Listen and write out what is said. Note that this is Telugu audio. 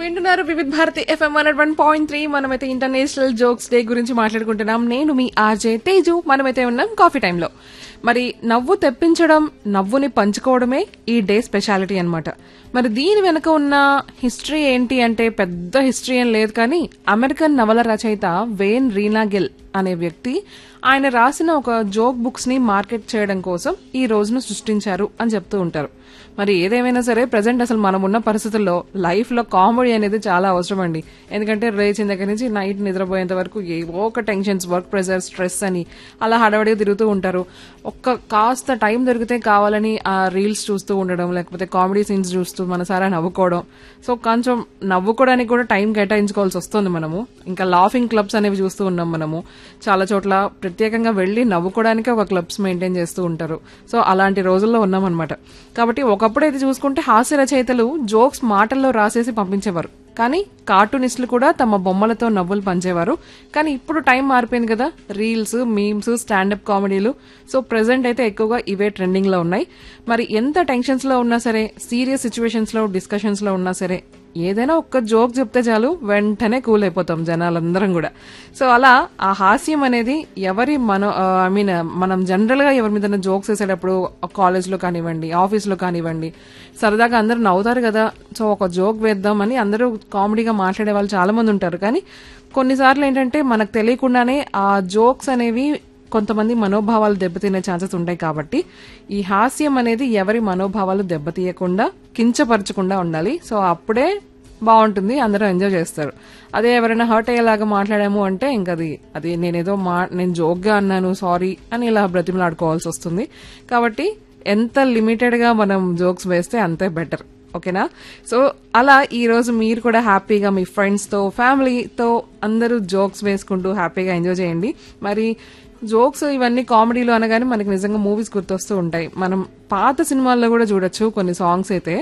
వింటున్నారు Vividh Bharati FM hundred one point three మనమైతే ఇంటర్నేషనల్ జోక్స్ డే గురించి మాట్లాడుకుంటున్నాం నేను మీ ఆర్జే తేజు మనమైతే ఉన్నాం కాఫీ టైంలో మరి నవ్వు తెప్పించడం నవ్వుని పంచుకోవడమే ఈ డే స్పెషాలిటీ అన్నమాట మరి దీని వెనుక ఉన్న హిస్టరీ ఏంటి అంటే పెద్ద హిస్టరీ ఏం లేదు కానీ అమెరికన్ నవల రచయిత వేన్ రీనాగిల్ అనే వ్యక్తి ఆయన రాసిన ఒక జోక్ బుక్స్ ని మార్కెట్ చేయడం కోసం ఈ రోజును సృష్టించారు అని చెప్తూ ఉంటారు మరి ఏదేమైనా సరే ప్రజెంట్ అసలు మనం ఉన్న పరిస్థితుల్లో లైఫ్ లో కామెడీ అనేది చాలా అవసరం అండి ఎందుకంటే రేచిన దగ్గర నుంచి నైట్ నిద్రపోయేంత వరకు ఏవో ఒక టెన్షన్స్ వర్క్ ప్రెషర్ స్ట్రెస్ అని అలా హడావడిగా తిరుగుతూ ఉంటారు ఒక్క కాస్త టైం దొరికితే కావాలని ఆ రీల్స్ చూస్తూ ఉండడం లేకపోతే కామెడీ సీన్స్ చూస్తూ మనసారా నవ్వుకోవడం సో కొంచెం నవ్వుకోవడానికి కూడా టైం కేటాయించుకోవాల్సి వస్తుంది మనము ఇంకా లాఫింగ్ క్లబ్స్ అనేవి చూస్తూ ఉన్నాం మనము చాలా చోట్ల ప్రత్యేకంగా వెళ్లి నవ్వుకోవడానికి ఒక క్లబ్స్ మెయింటైన్ చేస్తూ ఉంటారు సో అలాంటి రోజుల్లో ఉన్నాం అనమాట కాబట్టి ఒకప్పుడు అయితే చూసుకుంటే హాస్య రచయితలు జోక్స్ మాటల్లో రాసేసి పంపించేవారు కానీ కార్టూనిస్టులు కూడా తమ బొమ్మలతో నవ్వులు పంచేవారు కానీ ఇప్పుడు టైం మారిపోయింది కదా రీల్స్ మీమ్స్ స్టాండప్ కామెడీలు సో ప్రెసెంట్ అయితే ఎక్కువగా ఇవే ట్రెండింగ్ లో ఉన్నాయి మరి ఎంత టెన్షన్స్ లో ఉన్నా సరే సీరియస్ సిచ్యువేషన్స్ లో డిస్కషన్స్ లో ఉన్నా సరే ఏదైనా ఒక్క జోక్ చెప్తే చాలు వెంటనే కూల్ అయిపోతాం జనాలందరం కూడా సో అలా ఆ హాస్యం అనేది ఎవరి మన ఐ మీన్ మనం జనరల్ గా ఎవరి మీద జోక్స్ వేసేటప్పుడు కాలేజ్ లో కానివ్వండి ఆఫీస్ లో కానివ్వండి సరదాగా అందరూ నవ్వుతారు కదా సో ఒక జోక్ వేద్దామని అందరూ కామెడీగా మాట్లాడే వాళ్ళు చాలా మంది ఉంటారు కానీ కొన్నిసార్లు ఏంటంటే మనకు తెలియకుండానే ఆ జోక్స్ అనేవి కొంతమంది మనోభావాలు దెబ్బతినే ఛాన్సెస్ ఉంటాయి కాబట్టి ఈ హాస్యం అనేది ఎవరి మనోభావాలు దెబ్బతీయకుండా కించపరచకుండా ఉండాలి సో అప్పుడే బాగుంటుంది అందరూ ఎంజాయ్ చేస్తారు అదే ఎవరైనా హర్ట్ అయ్యేలాగా మాట్లాడాము అంటే ఇంకా అది అది నేనేదో మా నేను జోక్గా అన్నాను సారీ అని ఇలా బ్రతిమలాడుకోవాల్సి వస్తుంది కాబట్టి ఎంత లిమిటెడ్ గా మనం జోక్స్ వేస్తే అంతే బెటర్ ఓకేనా సో అలా ఈ రోజు మీరు కూడా హ్యాపీగా మీ ఫ్రెండ్స్ తో ఫ్యామిలీతో అందరూ జోక్స్ వేసుకుంటూ హ్యాపీగా ఎంజాయ్ చేయండి మరి జోక్స్ ఇవన్నీ కామెడీలు అనగానే మనకి నిజంగా మూవీస్ గుర్తొస్తూ ఉంటాయి మనం పాత సినిమాల్లో కూడా చూడొచ్చు కొన్ని సాంగ్స్ అయితే